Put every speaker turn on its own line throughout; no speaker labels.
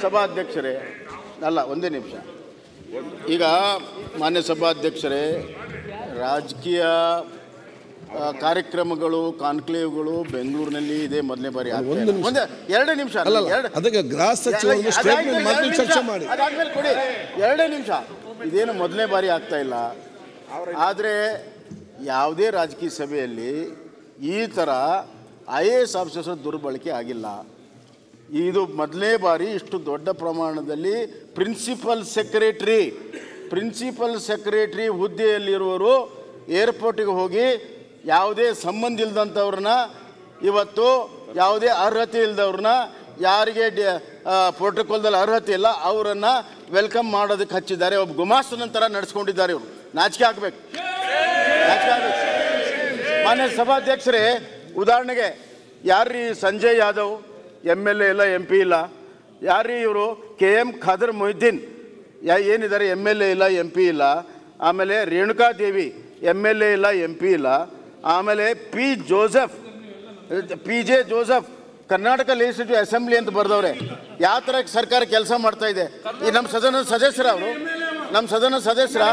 ಸಭಾಧ್ಯಕ್ಷರೇ ಅಲ್ಲ ಒಂದೇ ನಿಮಿಷ ಈಗ ಮಾನ್ಯ ಸಭಾಧ್ಯಕ್ಷರೇ ರಾಜಕೀಯ ಆ, ಕಾರ್ಯಕ್ರಮಗಳು ಕಾನ್ಕ್ಲೇವ್ಗಳು ಬೆಂಗಳೂರಿನಲ್ಲಿ ಇದೇ ಮೊದಲನೇ ಬಾರಿ ಆಗ್ತಾ
ಒಂದು
ಇಲ್ಲ.
ನಿಮಿಷ.
ಒಂದೇ ಎರಡು ನಿಮಿಷ
ಅಲ್ಲ ಅಲ್ಲ,
ಎರಡು
ಅದಕ್ಕೆ ಗೃಹ ಸಚಿವರು
ಅದಾದ್ಮೇಲೆ
ಸ್ಟೇಟ್ಮೆಂಟ್
ಎರಡು
ಮಾಡಿ
ನಿಮಿಷ.
ಚರ್ಚೆ ಮಾಡಿ
ಅದಾದ್ಮೇಲೆ ಕೊಡಿ ಎರಡೇ ನಿಮಿಷ ಇದೇನು ಮೊದಲನೇ ಬಾರಿ ಆಗ್ತಾ ಇಲ್ಲ ಆದರೆ ಯಾವುದೇ ರಾಜಕೀಯ ಸಭೆಯಲ್ಲಿ ಈ ಥರ ಐ ಎ ಎಸ್ ಆಫೀಸರ್ ದುರ್ಬಳಕೆ ಆಗಿಲ್ಲ ಇದು ಮೊದಲನೇ ಬಾರಿ ಇಷ್ಟು ದೊಡ್ಡ ಪ್ರಮಾಣದಲ್ಲಿ ಪ್ರಿನ್ಸಿಪಲ್ ಸೆಕ್ರೆಟ್ರಿ ಪ್ರಿನ್ಸಿಪಲ್ ಸೆಕ್ರೆಟ್ರಿ ಹುದ್ದೆಯಲ್ಲಿರುವವರು ಏರ್ಪೋರ್ಟಿಗೆ ಹೋಗಿ ಯಾವುದೇ ಸಂಬಂಧ ಇಲ್ದಂಥವ್ರನ್ನ ಇವತ್ತು ಯಾವುದೇ ಅರ್ಹತೆ ಇಲ್ದವ್ರನ್ನ ಯಾರಿಗೆ ಡಿ ಪ್ರೋಟೋಕಾಲ್ದಲ್ಲಿ ಅರ್ಹತೆ ಇಲ್ಲ ಅವರನ್ನು ವೆಲ್ಕಮ್ ಮಾಡೋದಕ್ಕೆ ಹಚ್ಚಿದ್ದಾರೆ ಒಬ್ಬ ಗುಮಾಸ್ತನ ಥರ ನಡೆಸ್ಕೊಂಡಿದ್ದಾರೆ ಇವರು ನಾಚಿಕೆ ಆಗಬೇಕು ನಾಚಿಕೆ ಆಗ್ಬೇಕು ಮಾನ್ಯ ಸಭಾಧ್ಯಕ್ಷರೇ ಉದಾಹರಣೆಗೆ ಯಾರ್ರೀ Sanjay Yadav M L A ಇಲ್ಲ ಎಂ ಪಿ ಇಲ್ಲ ಯಾರ್ರೀ ಇವರು ಕೆ ಎಮ್ ಖಾದರ್ ಮೊಹಿದ್ದೀನ್ ಯಾ ಏನಿದ್ದಾರೆ ಎಮ್ ಎಲ್ ಎ ಇಲ್ಲ ಎಂ ಪಿ ಇಲ್ಲ ಆಮೇಲೆ Renuka Devi M L A ಇಲ್ಲ ಎಂ ಪಿ ಇಲ್ಲ ಆಮೇಲೆ P Joseph P J Joseph Karnataka legislative assembly ಅಂತ ಬರ್ದವ್ರೆ ಯಾವ ಥರ ಸರ್ಕಾರ ಕೆಲಸ ಮಾಡ್ತಾ ಇದೆ ಈ ನಮ್ಮ ಸದನ ಸದಸ್ಯರ ಅವರು ನಮ್ಮ ಸದನ ಸದಸ್ಯರ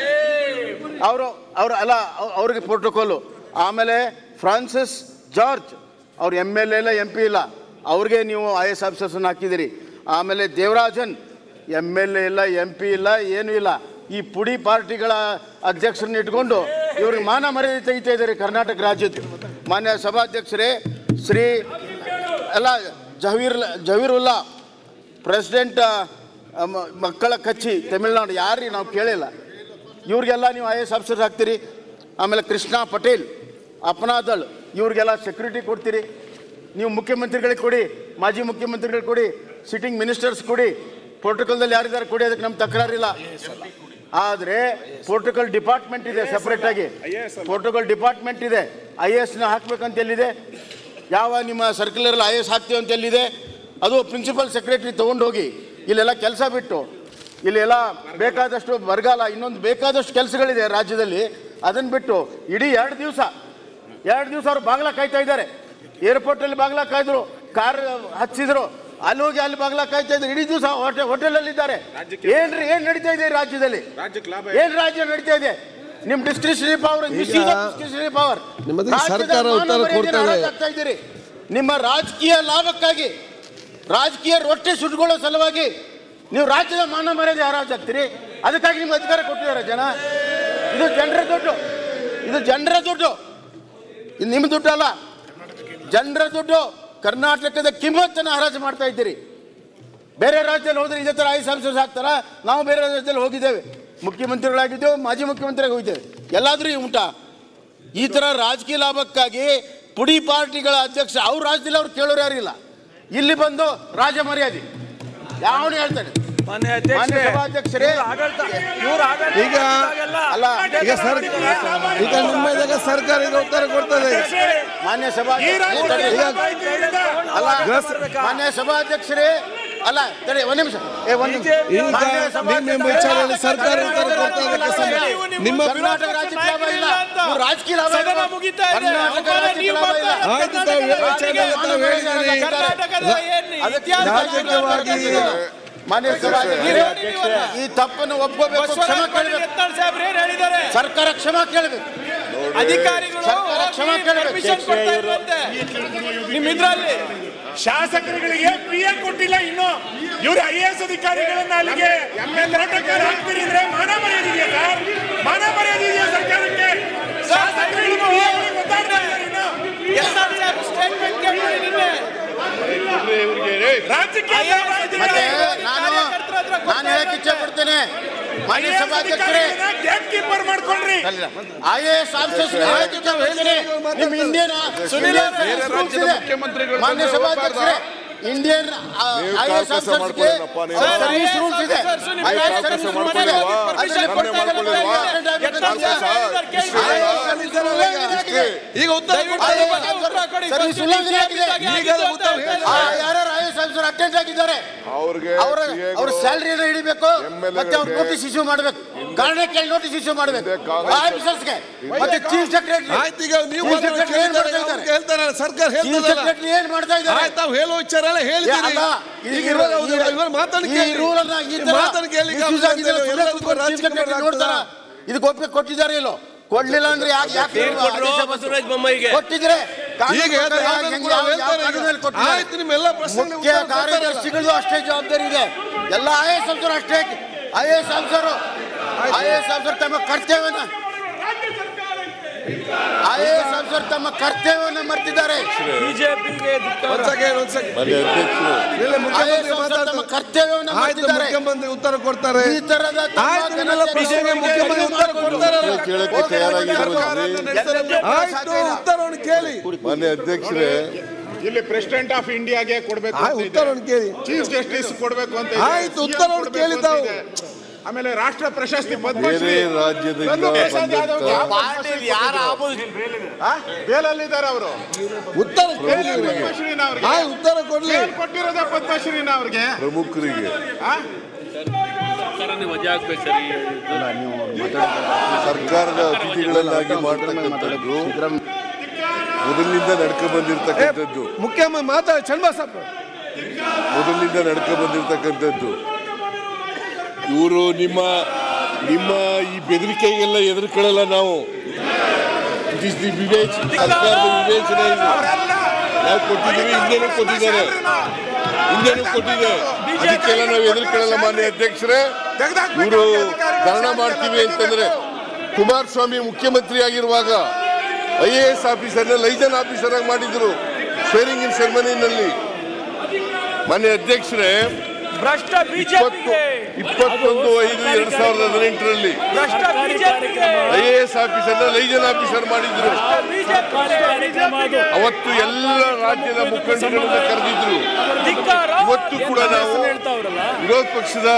ಅವರು ಅವರು ಅಲ್ಲ ಅವ್- ಅವ್ರಿಗೆ ಪ್ರೋಟೋಕಾಲು ಆಮೇಲೆ ಫ್ರಾನ್ಸಿಸ್ ಜಾರ್ಜ್ ಅವ್ರು ಎಮ್ ಎಲ್ ಎ ಇಲ್ಲ ಎಂ ಪಿ ಇಲ್ಲ ಅವ್ರಿಗೆ ನೀವು ಐ ಎಸ್ ಆಫೀಸರ್ಸನ್ನು ಹಾಕಿದ್ದೀರಿ ಆಮೇಲೆ ದೇವರಾಜನ್ ಎಮ್ ಎಲ್ ಎ ಇಲ್ಲ ಎಂ ಪಿ ಇಲ್ಲ ಏನೂ ಇಲ್ಲ ಈ ಪುಡಿ ಪಾರ್ಟಿಗಳ ಅಧ್ಯಕ್ಷರನ್ನ ಇಟ್ಕೊಂಡು ಇವ್ರಿಗೆ ಮಾನ ಮರ್ಯಾದೆ ತೆಗಿತಾ ಇದ್ದಾರೆ ಕರ್ನಾಟಕ ರಾಜ್ಯದ ಮಾನ್ಯ ಸಭಾಧ್ಯಕ್ಷರೇ ಶ್ರೀ ಅಲ್ಲ ಜಹೀರ್ ಜಹೀರುಲ್ಲಾ ಪ್ರೆಸಿಡೆಂಟ್ ಆ, ಮ- ಮಕ್ಕಳ ಕಚ್ಚಿ ತಮಿಳ್ನಾಡು ಯಾರಿಗೆ ನಾವು ಕೇಳಿಲ್ಲ ಇವ್ರಿಗೆಲ್ಲ ನೀವು ಐ ಎಸ್ ಆಫೀಸರ್ ಹಾಕ್ತೀರಿ ಆಮೇಲೆ ಕೃಷ್ಣ ಪಟೇಲ್ ಅಪನಾದಳ್ ಇವ್ರಿಗೆಲ್ಲ ಸೆಕ್ಯೂರಿಟಿ ಕೊಡ್ತೀರಿ ನೀವು ಮುಖ್ಯಮಂತ್ರಿಗಳಿಗೆ ಕೊಡಿ ಮಾಜಿ ಮುಖ್ಯಮಂತ್ರಿಗಳಿಗೆ ಕೊಡಿ ಸಿಟ್ಟಿಂಗ್ ಮಿನಿಸ್ಟರ್ಸ್ ಕೊಡಿ ಪ್ರೋಟೋಕಾಲ್ದಲ್ಲಿ ಯಾರಿದ್ದಾರೆ ಕೊಡಿ ಅದಕ್ಕೆ ನಮ್ಮ ತಕರಾರಿಲ್ಲ ಆದರೆ ಪ್ರೋಟೋಕಾಲ್ ಡಿಪಾರ್ಟ್ಮೆಂಟ್ ಇದೆ ಸಪ್ರೇಟ್ ಆಗಿ ಪ್ರೋಟೋಕಾಲ್ ಡಿಪಾರ್ಟ್ಮೆಂಟ್ ಇದೆ ಐ ಎ ಎಸ್ನ ಹಾಕ್ಬೇಕಂತ ಎಲ್ಲಿದೆ ಯಾವ ನಿಮ್ಮ ಸರ್ಕ್ಯುಲರಲ್ಲಿ ಐ ಎಸ್ ಹಾಕ್ತೀವಿ ಅಂತ ಎಲ್ಲಿದೆ ಅದು ಪ್ರಿನ್ಸಿಪಲ್ ಸೆಕ್ರೆಟರಿ ತೊಗೊಂಡೋಗಿ ಇಲ್ಲೆಲ್ಲ ಕೆಲಸ ಬಿಟ್ಟು ಇಲ್ಲೆಲ್ಲ ಬೇಕಾದಷ್ಟು ಬರಗಾಲ ಇನ್ನೊಂದು ಬೇಕಾದಷ್ಟು ಕೆಲಸಗಳಿದೆ ರಾಜ್ಯದಲ್ಲಿ ಅದನ್ನು ಬಿಟ್ಟು ಇಡೀ ಎರಡು ದಿವಸ ಎರಡು ದಿವಸ ಅವ್ರು ಬಾಗ್ಲ ಕಾಯ್ತಾ ಇದ್ದಾರೆ ಏರ್ಪೋರ್ಟಲ್ಲಿ ಬಾಗ್ಲ ಕಾಯ್ದ್ರು ಕಾರ್ ಹಚ್ಚಿದ್ರು ಅಲ್ಲಿ ಹೋಗಿ ಅಲ್ಲಿ ಬಾಗ್ಲ ಕಾಯ್ತಾ ಇದ್ರು ಇಡೀ ದಿವಸ ಹೋಟೆಲ್ ಹೋಟೆಲಲ್ಲಿ ಇದ್ದಾರೆ ಏನ್ರಿ ಏನ್ ನಡೀತಾ ಇದೆ ಈ ರಾಜ್ಯದಲ್ಲಿ ಏನ್ ರಾಜ್ಯ ನಡೀತಾ ಇದೆ ನಿಮ್ ಡಿಸ್ಕ್ರಿಷನರಿ ಪವರ್ ಡಿಸ್ಕ್ರಿಷನರಿ ಪವರ್
ನಿಮ್ಮದಕ್ಕೆ ಸರ್ಕಾರ ಉತ್ತರ ಕೊಡ್ತದೆ.
ಇದ್ದೀರಿ ನಿಮ್ಮ ರಾಜಕೀಯ ಲಾಭಕ್ಕಾಗಿ ರಾಜಕೀಯ ರೊಟ್ಟಿ ಸುಟ್ಕೊಳ್ಳೋ ಸಲುವಾಗಿ ನೀವು ರಾಜ್ಯದ ಮಾನ ಮರ್ಯಾದೆ ಹಾರಾಜಾಗ್ತೀರಿ ಅದಕ್ಕಾಗಿ ನಿಮ್ಗೆ ಅಧಿಕಾರ ಕೊಟ್ಟಿದ್ದಾರೆ ಜನ ಇದು ಜನರ ದುಡ್ಡು ಇದು ಜನರ ದುಡ್ಡು ಇದು ನಿಮ್ಮ ದುಡ್ಡು ಅಲ್ಲ ಜನರ ದುಡ್ಡು ಕರ್ನಾಟಕದ ಕಿಮ್ಮತ್ತನ್ನು ಹರಾಜು ಮಾಡ್ತಾ ಇದ್ದೀರಿ ಬೇರೆ ರಾಜ್ಯದಲ್ಲಿ ಹೋದ್ರೆ ಇದೇ ಥರ ಐ ಸಂಸರ್ಸ್ ಹಾಕ್ತಾರ ನಾವು ಬೇರೆ ರಾಜ್ಯದಲ್ಲಿ ಹೋಗಿದ್ದೇವೆ ಮುಖ್ಯಮಂತ್ರಿಗಳಾಗಿದ್ದೇವೆ ಮಾಜಿ ಮುಖ್ಯಮಂತ್ರಿಯಾಗಿ ಹೋಗಿದ್ದೇವೆ ಎಲ್ಲಾದರೂ ಉಂಟಾ ಈ ಥರ ರಾಜಕೀಯ ಲಾಭಕ್ಕಾಗಿ ಪುಡಿ ಪಾರ್ಟಿಗಳ ಅಧ್ಯಕ್ಷ ಅವ್ರ ರಾಜ್ಯದಲ್ಲಿ ಅವ್ರು ಕೇಳೋರು ಯಾರಿಲ್ಲ ಇಲ್ಲಿ ಬಂದು ರಾಜ ಮರ್ಯಾದೆ ಯಾವನು ಹೇಳ್ತಾನೆ
ಮಾನ್ಯ
ಮಾನ್ಯ
ಅಧ್ಯಕ್ಷರೇ
ಸಭಾಧ್ಯಕ್ಷರೇ
ಇವ್ರ ಆಡಳಿತ ಇವ್ರ ಆಡಳಿತ
ಈಗ
ಅಲ್ಲ
ಈಗ ಸರ್ ಈಗ ನಿಮ್ಮ ಇದಾಗ ಸರ್ಕಾರ ಈಗ ಉತ್ತರ ಕೊಡ್ತದೆ
ಮಾನ್ಯ ಸಭಾಧ್ಯಕ್ಷರೇ ಅಲ್ಲ ಮಾನ್ಯ ಸಭಾಧ್ಯಕ್ಷರೇ ಅಲ್ಲ ತಡಿ ಒಂದ್ ನಿಮಿಷ ಏ ಒಂದ್ ನಿಮಿಷ
ಈಗ
ಮಾನ್ಯ
ನಿಮ್ಮ
ಸಭಾಧ್ಯಕ್ಷರೇ,
ವಿಚಾರದಲ್ಲಿ ಸರ್ಕಾರ ಉತ್ತರ ಕೊಡ್ತಾ ಇದಕ್ಕೆ ಸಮ- ನಿಮ್ಮ
ಕರ್ನಾಟಕ ರಾಜ್ಯಕ್ಕೆ ಲಾಭ ಇಲ್ಲ ಇವ್ರು ರಾಜಕೀಯ ಲಾಭ
ಸದನ
ಇಲ್ಲ.
ಮುಗಿತಾ ಇದೆ.
ಕರ್ನಾಟಕ
ಅವಮಾನ
ರಾಜ್ಯಕ್ಕೆ
ನೀವು
ಲಾಭ ಇಲ್ಲ.
ಮಾಡ್ತಾ
ಆಯ್ತು ತಾವು ಹೇಳಿ ವಿಚಾರದಲ್ಲಿ ತಾವು ಹೇಳಿದಿರಿ.
ಕರ್ನಾಟಕದ ಏನ್
ಅದಕ್ಕೆ
ಇತಿಹಾಸ
ರಾಜಕೀಯವಾಗಿ
ಮಾನ್ಯ ಸಭಾಧ್ಯಕ್ಷರೇ ಈ ತಪ್ಪನ್ನು ಒಪ್ಕೋಬೇಕು ಕ್ಷಮೆ
ಬಸವರಾಜ
ಕೇಳಬೇಕು
ಯತ್ನಾಳ್ ಸಾಹೇಬ್ರು ಏನ್ ಹೇಳಿದ್ದಾರೆ
ಸರ್ಕಾರ ಕ್ಷಮೆ ಕೇಳಬೇಕು
ಅಧಿಕಾರಿಗಳು
ಸರ್ಕಾರ ಕ್ಷಮೆ ಕೇಳಬೇಕು.
permission ಕೊಡ್ತಾ ಇಲ್ವಂತೆ ನಿಮ್ ಇದ್ರಲ್ಲಿ
ಶಾಸಕರುಗಳಿಗೆ ಪಿ ಎ ಕೊಟ್ಟಿಲ್ಲ ಇನ್ನು ಇವರು ಐ ಎಸ್ ಅಧಿಕಾರಿಗಳನ್ನ ಅಲ್ಲಿಗೆ ಪ್ರೋಟೋಕಾಲ್ ಹಾಕ್ತೀರಿ ಅಂದ್ರೆ ಮಾನ ಮರ್ಯಾದೆ ಇದೆಯಾ ಸರ್ ಮಾನ ಮರ್ಯಾದೆ ಇದೆಯಾ ಸರ್ಕಾರಕ್ಕೆ ಶಾಸಕರಿಗೆ PA ಗಳಿಗೆ ಒದ್ದಾಡ್ತಾ ಇದ್ದಾರೆ ಇನ್ನು.
ಯತ್ನಾಳ್ ಸಾಹೇಬ್ ಸ್ಟೇಟ್ಮೆಂಟ್ ಕೇಳಿ ನಿನ್ನೆ
ರಾಜ್ಯಕ್ಕೆ ಲಾಭ ಇದೆಯಾ?
ಮತ್ತೆ ನಾನು ನಾನು ಹೇಳಕ್ ಇಚ್ಛೆ ಪಡ್ತೇನೆ ಮಾನ್ಯ
IAS
ಸಭಾಧ್ಯಕ್ಷರೇ
ಅಧಿಕಾರಿಗಳನ್ನ ಗೇಟ್ ಕೀಪರ್ ಮಾಡ್ಕೊಂಡ್ರಿ
ಐ ಎ ಎಸ್ ಆಫೀಸರ್ಸ್ ಹೇಳಕ್ ಇಚ್ಛೆ ಪಡ್ತೇನೆ ನಿಮ್ಮ ಇಂಡಿಯನ್
ಸುನಿಲ್
ಮಾನ್ಯ ಸಭಾಧ್ಯಕ್ಷರೇ ಇಂಡಿಯನ್ ಐ ಎ ಎಸ್
ಕಾರ್ಕಸ ಮಾಡ್ಕೊಳ್ಳೇನಪ್ಪ ನೀವು?
ಸರ್ವಿಸ್ ರೂಲ್ಸ್ ಇದೆ
sir, Sunil
I A S
ಕಾರ್ಕಸ
ಸರ್ವಿಸ್ ರೂಲ್ಸ್ ಇದೆ
ಮಾಡ್ಕೊಳ್ಳೇವಾ?
ಅದರಲ್ಲಿ ಕೊಡ್ತಾ ಇದ್ದಾರೆ.
ಯತ್ನಾಳ್ ಸಾಹೇಬ್
ಈಗ ಉತ್ತರ ಕೊಡ್ತದೆ.
ಸರ್ವಿಸ್ ಉಲ್ಲಂಘನೆ ಆಗಿದೆ
ಈಗ ಅದು ಉತ್ತರ ಹೇಳಿ.
ಯಾರು ಐ ಎಸ್ ಆಫೀಸರ್ ಅಟೆಂಡ್ ಆಗಿದ್ದಾರೆ
ಅವ್ರಿಗೆ
ಅವರ
PA ಗಳು,
ಅವ್ರ ಸ್ಯಾಲರಿಯನ್ನು ಹಿಡಿಬೇಕು
MLA
ಮತ್ತೆ ಅವ್ರ
ಗಳಿಗೆ
ನೋಟಿಸ್ ಇಶ್ಯೂ ಮಾಡಬೇಕು ಕಾರಣ ಕೇಳಿ ನೋಟಿಸ್ ಇಶ್ಯೂ ಮಾಡಬೇಕು
ಹಿಂದೆ ಕಾಂಗ್ರೆಸ್
ಆಫೀಸರ್ಸ್ಗೆ ಮತ್ತೆ ಚೀಫ್ ಸೆಕ್ರೆಟರಿ
ಆಯ್ತು ಈಗ ನೀವು
Chief
ಅದನ್ನ
Secretary ಏನ್
ಕೇಳಿದ್ದಾರೆ,
ಮಾಡ್ತಾ
ಅವ್ರು
ಇದ್ದಾರೆ?
ಹೇಳ್ತಾರಲ್ಲ ಸರ್ಕಾರ
ಚೀಫ್
ಹೇಳ್ತದಲ್ಲ
ಸೆಕ್ರೆಟರಿ ಏನ್ ಮಾಡ್ತಾ ಇದ್ದಾರೆ
ಆಯ್ತು ತಾವು ಹೇಳೋ ವಿಚಾರ ಎಲ್ಲ ಹೇಳ್ತೀರಿ
ಅಲ್ಲ,
ಈಗ
ಈ-
ಇವಾಗ ಹೌದು,
ಈ-
ಇವಾಗ ಮಾತನ್ನ
ಈ
ಕೇಳಿ
rule ಅನ್ನ ಈ ತರ
ಮಾತನ್ನ ಕೇಳಿ ಈಗ
misuse ಆಗಿದೆ,
ಎಲ್ಲದಕ್ಕೂ
ಸುಮ್ನೆ ಕೂತ್ಕೊಂಡು
ರಾಜಕೀಯ
chief secretary
ಮಾಡ್ತಾರಾ?
ನೋಡ್ತಾರಾ? ಇದಕ್ಕೆ ಒಪ್ಪಿಗೆ ಕೊಟ್ಟಿದ್ದಾರೆ ಇಲ್ಲೋ ಕೊಡ್ಲಿಲ್ಲ ಅಂದ್ರೆ ಯಾಕೆ ಯಾಕೆ
ತೀರ್ಪು
ನೀವು
ಕೊಟ್ರು
ಆದೇಶ
ಬಸವರಾಜ ಬೊಮ್ಮಾಯಿಗೆ.
ಕೊಟ್ಟಿದ್ರೆ ಕಾನೂನು
ಈಗ
ಪ್ರಕಾರ
ಯಾವ್ದು
ಹೆಂಗೆ
ಕೂಡ
ಯಾವ- ಯಾವ
ಹೇಳ್ತಾರೆ
ಕಾನೂನು ಮೇಲೆ
ಈಗ.
ಕೊಟ್ಟಿದ್ದಾರೆ?
ಆಯ್ತು ನಿಮ್ಮೆಲ್ಲ ಪ್ರಶ್ನೆಗಳಿಗೆ
ಮುಖ್ಯ
ಉತ್ತರ ಕೊಡ್ತಾರಲ್ಲ.
ಕಾರ್ಯದರ್ಶಿಗಳದ್ದು ಅಷ್ಟೇ ಜವಾಬ್ದಾರಿ ಇದೆ ಎಲ್ಲ ಐ ಎಸ್ ಆಫೀಸರ್ ಅಷ್ಟೇ I S officer I S officer ತಮ್ಮ ಕರ್ತವ್ಯನ ಐ ಎಸ್ ಆಫೀಸರ್ ತಮ್ಮ ಕರ್ತವ್ಯವನ್ನು ಮರ್ತಿದ್ದಾರೆ
ಬಿಜೆಪಿಗೆ
ಒಂದ್ ಸೆಕೆಂಡ್, ಒಂದ್ ಸೆಕೆಂಡ್.
ಮಾನ್ಯ ಅಧ್ಯಕ್ಷರು
ಇಲ್ಲ,
ಐ
ಮುಖ್ಯಮಂತ್ರಿ
ಎಸ್ ಆಫೀಸರ್ ತಮ್ಮ
ಮಾತಾಡ್ತಾರೆ
ಕರ್ತವ್ಯವನ್ನು
ಆಯ್ತು
ಮರ್ತಿದ್ದಾರೆ
ಮುಖ್ಯಮಂತ್ರಿ ಉತ್ತರ ಕೊಡ್ತಾರೆ
ಈ ತರದ ತಮ್ಮ
ಆಯ್ತು ನಿಮ್ಮೆಲ್ಲ
ಘನತೆ
ಪ್ರಶ್ನೆಗೆ
ಬಗ್ಗೆ
ಮುಖ್ಯಮಂತ್ರಿ ಉತ್ತರ ಕೊಡ್ತಾರಲ್ಲ
ಕೇಳಕ್ಕೆ ತಯಾರಾಗಿರೋದ್ರಿ
ಆಯ್ತು ಉತ್ತರವನ್ನು ಕೇಳಿ
ಮಾನ್ಯ ಅಧ್ಯಕ್ಷರೇ
ಇಲ್ಲಿ ಪ್ರೆಸಿಡೆಂಟ್ ಆಫ್ ಇಂಡಿಯಾಗೆ ಕೊಡ್ಬೇಕು
ಆಯ್ತು ಉತ್ತರವನ್ನು ಕೇಳಿ
ಚೀಫ್ ಜಸ್ಟಿಸ್ ಕೊಡ್ಬೇಕು ಅಂತ ಇದೆ.
ಆಯ್ತು,
CM
ಉತ್ತರವನ್ನು
ಕೊಡ್ಬೇಕು
ಕೇಳಿ
ಅಂತ
ತಾವು.
ಇದೆ. ಆಮೇಲೆ ರಾಷ್ಟ್ರ ಪ್ರಶಸ್ತಿ
ಬೇರೆ
ಪದ್ಮಶ್ರೀ
ರಾಜ್ಯದಿಂದ
ನಂದು ಪ್ರಸಾದ್ ಯಾದವ್ ಯಾವ
ಬಂದಂತ
ಪದ್ಮಶ್ರೀ ಕೊಟ್ಟಿದ್ರು? ಆ? ಬೇಲಲ್ಲಿದ್ದಾರೆ ಅವರು
ಉತ್ತರ ಕೇಳಿ
ಪದ್ಮಶ್ರೀನ ಅವ್ರಿಗೆ
ಆಯ್ತು ಉತ್ತರ ಕೊಡ್ಲಿ
ಏನ್ ಕೊಟ್ಟಿರೋದೇ ಪದ್ಮಶ್ರೀನ ಅವ್ರಿಗೆ
ಪ್ರಮುಖರಿಗೆ
ಆ?
ಸರ್ಕಾರದ ಅತಿಥಿಗಳನ್ನಾಗಿ ಮಾಡ್ತಕ್ಕಂಥದ್ದು ಮೊದಲಿನಿಂದ ನಡ್ಕ ಬಂದಿರತಕ್ಕಂಥದ್ದು
ಮುಖ್ಯಮಂತ್ರಿ ಮಾತಾಡ ಚನ್ನಬಸಪ್ಪ
ಮೊದಲಿನಿಂದ ನಡ್ಕ ಬಂದಿರತಕ್ಕಂಥದ್ದು ಇವರು ನಿಮ್ಮ ನಿಮ್ಮ ಈ ಬೆದರಿಕೆಗೆಲ್ಲ ಎದುರ್ಕೊಳ್ಳಲ್ಲ ನಾವು ಇಟ್ ಇಸ್ ದಿ ವಿವೇಚ ಸರ್ಕಾರದ ವಿವೇಚನೆ ಇದು ನಾವು ಕೊಟ್ಟಿದ್ದೀವಿ ಹಿಂದೆನೂ ಕೊಟ್ಟಿದ್ದಾರೆ ಹಿಂದೆನೂ ಕೊಟ್ಟಿದೆ ಅದಕ್ಕೆಲ್ಲ ನಾವು ಎದುರ್ಕೊಳ್ಳಲ್ಲ ಮಾನ್ಯ ಅಧ್ಯಕ್ಷರೇ ಇವರು ಕಾರಣ ಮಾಡ್ತೀವಿ ಅಂತಂದ್ರೆ ಕುಮಾರಸ್ವಾಮಿ ಮುಖ್ಯಮಂತ್ರಿ ಆಗಿರುವಾಗ ಐ ಎ ಎಸ್ ಆಫೀಸರ್ನ ಲೈಜನ್ ಆಫೀಸರ್ ಆಗಿ ಮಾಡಿದ್ರು ಸ್ವೇರಿಂಗ್ ಇನ್ ಸೆರೆಮನಿನಲ್ಲಿ ಮಾನ್ಯ ಅಧ್ಯಕ್ಷರೇ
ಭ್ರಷ್ಟ
ಇಪ್ಪತ್ತು
ಬಿಜೆಪಿಗೆ
ಇಪ್ಪತ್ತೊಂದು ಐದು ಎರಡ್ ಸಾವಿರದ ಹದಿನೆಂಟರಲ್ಲಿ
ಭ್ರಷ್ಟ ಬಿಜೆಪಿಗೆ
ಐ ಎ ಎಸ್ ಆಫೀಸರ್ನ ಲೈಜನ್ ಆಫೀಸರ್ ಮಾಡಿದ್ರು ಅವತ್ತು ಎಲ್ಲ ರಾಜ್ಯದ ಮುಖಂಡರನ್ನ ಕರೆದಿದ್ರು
ಧಿಕ್ಕಾರ
ಇವತ್ತು ಕೂಡ ನಾವು ವಿರೋಧ ಪಕ್ಷದ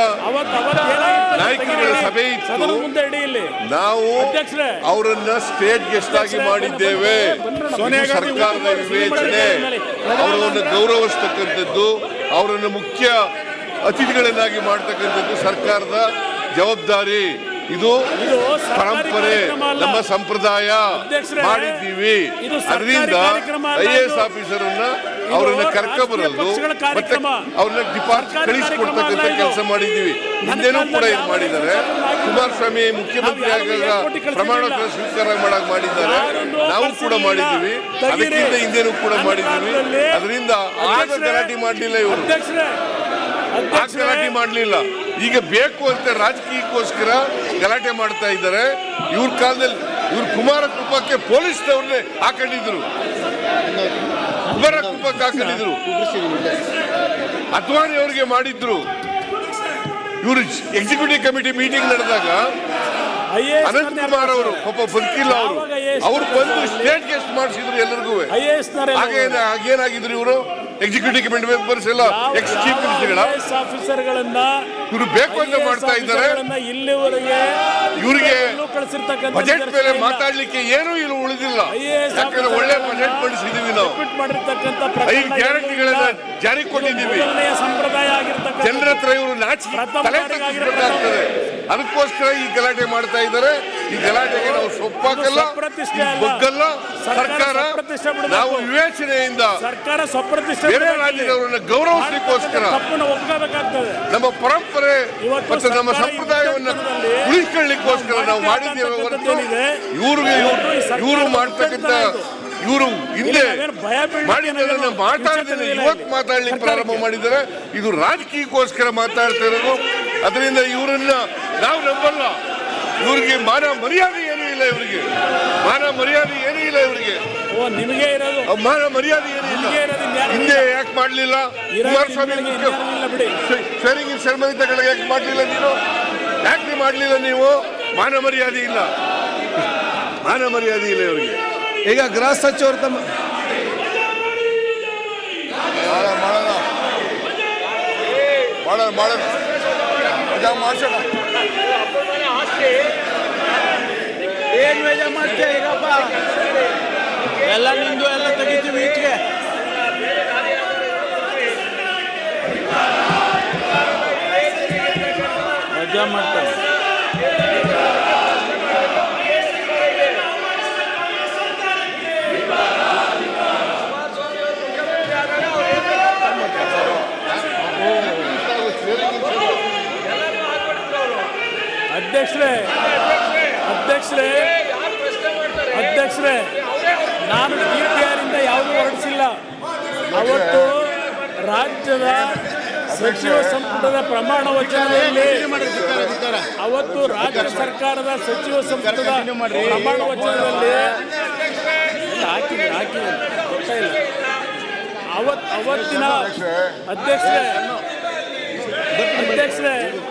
ನಾಯಕರುಗಳ ಸಭೆ ಇತ್ತು ನಾವು ಅವರನ್ನ ಸ್ಟೇಟ್ ಗೆಸ್ಟ್ ಆಗಿ ಮಾಡಿದ್ದೇವೆ ಇದು ಸರ್ಕಾರದ ವಿವೇಚನೆ ಅವರನ್ನು ಗೌರವಿಸ್ತಕ್ಕಂಥದ್ದು ಅವರನ್ನು ಮುಖ್ಯ ಅತಿಥಿಗಳನ್ನಾಗಿ ಮಾಡ್ತಕ್ಕಂಥದ್ದು ಸರ್ಕಾರದ ಜವಾಬ್ದಾರಿ ಇದು
ಇದು ಸರ್ಕಾರಿ
ಪರಂಪರೆ
ಕಾರ್ಯಕ್ರಮ ಅಲ್ಲ.
ನಮ್ಮ ಸಂಪ್ರದಾಯ
ಅಧ್ಯಕ್ಷರೇ,
ಮಾಡಿದ್ದೀವಿ
ಇದು ಸರ್ಕಾರಿ
ಅದರಿಂದ
ಕಾರ್ಯಕ್ರಮ ಅಲ್ಲ
ಐ ಎ ಎಸ್
ಇದು.
ಆಫೀಸರ್ ಅನ್ನ ಅವರನ್ನ
ರಾಜಕೀಯ
ಕರ್ಕೊಬರಲು
ಪಕ್ಷಗಳ
ಮತ್ತೆ
ಕಾರ್ಯಕ್ರಮ.
ಅವ್ರನ್ನ ಡಿಪಾರ್ಟ್
ಸರ್ಕಾರಿ
ಕಳಿಸ್ಕೊಡ್ತಕ್ಕಂಥ
ಕಾರ್ಯಕ್ರಮ ಅಲ್ಲ ಇದು.
ಕೆಲಸ ಮಾಡಿದ್ದೀವಿ
ನನ್ನ
ಹಿಂದೆನೂ ಕೂಡ
ಕಾಲದಲ್ಲಿ
ಇದು ಮಾಡಿದ್ದಾರೆ
ಯಾವ ರಾಜ್ಯದಲ್ಲೂ
ಕುಮಾರಸ್ವಾಮಿ ಮುಖ್ಯಮಂತ್ರಿ
ನಾವು ಯಾರಿಗೂ
ಆಗಾಗ
ಏರ್ಪೋರ್ಟಿಗೆ ಕಳ್ಸಿರ್ಲಿಲ್ಲ.
ಪ್ರಮಾಣ ವಚನ ಸ್ವೀಕಾರ ಮಾಡಕ್ ಮಾಡಿದ್ದಾರೆ
ಯಾರನ್ನೂ
ನಾವು ಕೂಡ
ಕಳ್ಸಿರ್ಲಿಲ್ಲ.
ಮಾಡಿದ್ದೀವಿ
ತೆಗೀರಿ.
ಅದಕ್ಕಿಂತ ಹಿಂದೆನೂ ಕೂಡ
ನನ್ನ
ಮಾಡಿದ್ದೀವಿ
ಕಾಲದಲ್ಲಿ
ಅದರಿಂದ ಆಗ
ಅಧ್ಯಕ್ಷರೇ,
ಗಲಾಟೆ ಮಾಡಲಿಲ್ಲ ಇವರು
ಅಧ್ಯಕ್ಷರೇ
ಆಗ
ಅಧ್ಯಕ್ಷರೇ,
ಗಲಾಟೆ ಮಾಡಲಿಲ್ಲ ಈಗ ಬೇಕು ಅಂತ ರಾಜಕೀಯಕ್ಕೋಸ್ಕರ ಗಲಾಟೆ ಮಾಡ್ತಾ ಇದ್ದಾರೆ ಇವ್ರ ಕಾಲದಲ್ಲಿ ಇವ್ರ ಕುಮಾರ ಕೃಪಕ್ಕೆ ಪೊಲೀಸ್ನವ್ರನ್ನೇ ಹಾಕೊಂಡಿದ್ರು ಕುಮಾರ ಕೃಪಕ್ಕೆ ಹಾಕೊಂಡಿದ್ರು ಅದ್ವಾನಿ ಅವರಿಗೆ ಮಾಡಿದ್ರು ಇವರು ಎಕ್ಸಿಕ್ಯೂಟಿವ್ ಕಮಿಟಿ ಮೀಟಿಂಗ್ ನಡೆದಾಗ
IAS
ಅನಂತ್ ಕುಮಾರ್ ಅವರು ಪಾಪ ಬದುಕಿಲ್ಲ ಅವರು
ಯಾವಾಗ IAS
ಅವ್ರು ಬಂದು ಸ್ಟೇಟ್ ಗೆಸ್ಟ್ ಮಾಡಿಸಿದ್ರು ಎಲ್ಲರಿಗೂ
IAS ನವರೆಲ್ಲ
ಹಾಗೇನ ಆಗೇನಾಗಿದ್ರು ಇವರು ಎಕ್ಸಿಕ್ಯೂಟಿವ್ ಕಮಿಟಿ ಮೆಂಬರ್ಸ್ ಎಲ್ಲ ಎಕ್ಸ್ ಚೀಫ್ ಮಿನಿಸ್ಟರ್ಗಳ
ಐಎಎಸ್ ಆಫೀಸರ್ಗಳನ್ನ
ಇವರು ಬೇಕು ಅಂತ
IAS
ಮಾಡ್ತಾ ಇದ್ದಾರೆ
ಆಫೀಸರ್ಗಳನ್ನ ಇಲ್ಲಿವರೆಗೆ
ಇವ್ರಿಗೆ
ಎಲ್ಲೂ ಕಳಿಸಿರ್ತಕ್ಕಂಥ
ಬಜೆಟ್ ಮೇಲೆ
ನಿದರ್ಶನ ಇಲ್ಲ.
ಮಾತಾಡ್ಲಿಕ್ಕೆ ಏನೂ ಇಲ್ಲಿ ಉಳಿದಿಲ್ಲ
IAS
ಯಾಕಂದ್ರೆ ಒಳ್ಳೆ
ಆಫೀಸರ್ಗಳನ್ನ
ಬಜೆಟ್ ಮಂಡಿಸಿದೀವಿ ನಾವು
ರಿಪೀಟ್ ಮಾಡಿರ್ತಕ್ಕಂಥ
ಐದು
ಪ್ರಕರಣ
ಗ್ಯಾರಂಟಿಗಳನ್ನ
ಇಲ್ಲ.
ಜಾರಿ ಕೊಟ್ಟಿದ್ದೀವಿ
ಮೊದಲನೆಯ ಸಂಪ್ರದಾಯ ಆಗಿರ್ತಕ್ಕಂಥ
ಜನರ ಹತ್ರ ಇವರು ನಾಚಿಕೆ
ಪ್ರಥಮ
ತಲೆ
ಬಾರಿಗೆ
ತಗ್ಗಿಸ್ಬೇಕಾಗ್ತದೆ ಅದಕ್ಕೋಸ್ಕರ ಈ ಗಲಾಟೆ ಮಾಡ್ತಾ ಇದ್ದಾರೆ ಈ ಗಲಾಟೆಗೆ ನಾವು ಸೊಪ್ಪಾಕಲ್ಲ
ಇದು ಸ್ವಪ್ರತಿಷ್ಠೆ ಅಲ್ಲ.
ಬಗ್ಗಲ್ಲ
ಸರ್ಕಾರ
ಸರ್ಕಾರ
ಸ್ವಪ್ರತಿಷ್ಠೆ ಬಿಡಬೇಕು.
ನಾವು ವಿವೇಚನೆಯಿಂದ
ಸರ್ಕಾರ ಸ್ವಪ್ರತಿಷ್ಠೆ
ಬೇರೆ
ಬಿಡಬೇಕು.
ರಾಜ್ಯದವರನ್ನ ಗೌರವಿಸಲಿಕ್ಕೋಸ್ಕರ
ತಪ್ಪನ್ನು ಒಪ್ಕೋಬೇಕಾಗ್ತದೆ
ನಮ್ಮ ಪರಂಪರೆ
ಇವತ್ತು
ಮತ್ತು ನಮ್ಮ
ಸರ್ಕಾರ
ಸಂಪ್ರದಾಯವನ್ನ
ಈ ವಿದ್ಯಾರ್ಥಿಗಳಲ್ಲಿ
ಉಳಿಸ್ಕೊಳ್ಳಿಕ್ಕೋಸ್ಕರ ನಾವು ಮಾಡಿದ್ದೇವೆ ಹೊರತು
ಏನಿದೆ?
ಇವ್ರಿಗೆ
ಇವತ್ತು ಈ ಸರ್ಕಾರ
ಇವರು ಮಾಡ್ತಕ್ಕಂಥ
ಮುಖ್ಯಸ್ಥರಾಯ್ತು.
ಇವರು ಹಿಂದೆ
ನಾವೇನು ಭಯ ಬೀಳ್ಲಿಕ್ಕೆ
ಮಾಡಿದ್ದನ್ನ
ಏನಾದ್ರು
ಮಾತಾಡ್ದೇನೆ
ವಿಚಾರ ಇಲ್ಲ
ಇವತ್ತು
ಇಲ್ಲಿ.
ಮಾತಾಡ್ಲಿಕ್ಕೆ ಪ್ರಾರಂಭ
ಸರ್ಕಾರಕ್ಕೆ.
ಮಾಡಿದ್ದಾರೆ ಇದು ರಾಜಕೀಯಕ್ಕೋಸ್ಕರ ಮಾತಾಡ್ತಾ ಇರೋದು ಅದರಿಂದ ಇವರನ್ನ ನಾವು ನಂಬಲ್ಲ ಇವ್ರಿಗೆ ಮಾನ ಮರ್ಯಾದೆ ಏನೂ ಇಲ್ಲ ಇವರಿಗೆ ಮಾನ ಮರ್ಯಾದೆ ಏನೂ ಇಲ್ಲ ಇವರಿಗೆ
ಓ ನಿಮಗೆ ಇರೋದು
ಅವ್ ಮಾನ ಮರ್ಯಾದೆ ಏನೂ ಇಲ್ಲ
ನಿಮಗೆ ಇರೋದು ಇನ್ಯಾರಿಗೂ
ಹಿಂದೆ
ಇಲ್ಲ.
ಯಾಕೆ ಮಾಡ್ಲಿಲ್ಲ
ಇರೋದು
ಕುಮಾರಸ್ವಾಮಿ
ನಿಮಗೆ
ಮುಖ್ಯ
ಇನ್ಯಾರಿಗೂ ಇಲ್ಲ ಬಿಡಿ
ಸರಿಂಗ್ ಸೆರೆಮನಿ ತಗೊಳ್ಳೋಕೆ ಯಾಕೆ ಮಾಡಲಿಲ್ಲ ನೀನು ಯಾಕೆ ಮಾಡಲಿಲ್ಲ ನೀವು ಮಾನ ಮರ್ಯಾದೆ ಇಲ್ಲ ಮಾನ ಮರ್ಯಾದೆ ಇಲ್ಲ ಇವರಿಗೆ
ಈಗ ಗೃಹ ಸಚಿವರು ತಮ್ಮ
ಮಾಡೋಣ ಮಾಡೋಣ ಮಜಾ ಮಾಡ್ಸೋಣ
ಏನ್ ವೇಜ ಮಾಡ್ತೀಯ ಈಗಪ್ಪ ಎಲ್ಲ ನಿಂದು ಎಲ್ಲ ತೆಗಿತೀವಿ ಈಚೆಗೆ ಮಜಾ ಮಾಡ್ತಾರೆ
ಅಧ್ಯಕ್ಷರೇ ಅಧ್ಯಕ್ಷರೇ ಅಧ್ಯಕ್ಷರೇ ನಾನು ಡಿ ಪಿ ಆರಿಂದ ಯಾವುದೂ ಹೊರಡಿಸಿಲ್ಲ ಅವತ್ತು ರಾಜ್ಯದ ಸಚಿವ ಸಂಪುಟದ ಪ್ರಮಾಣ ವಚನದಲ್ಲಿ ಅವತ್ತು ರಾಜ್ಯ ಸರ್ಕಾರದ ಸಚಿವ ಸಂಪುಟದ ಪ್ರಮಾಣ ವಚನದಲ್ಲಿ ಹಾಕಿದೆ ಹಾಕಿದೆ ಗೊತ್ತಾಯಿಲ್ಲ ಅವತ್ ಅವತ್ತಿನ ಅಧ್ಯಕ್ಷರೇ ಅಧ್ಯಕ್ಷರೇ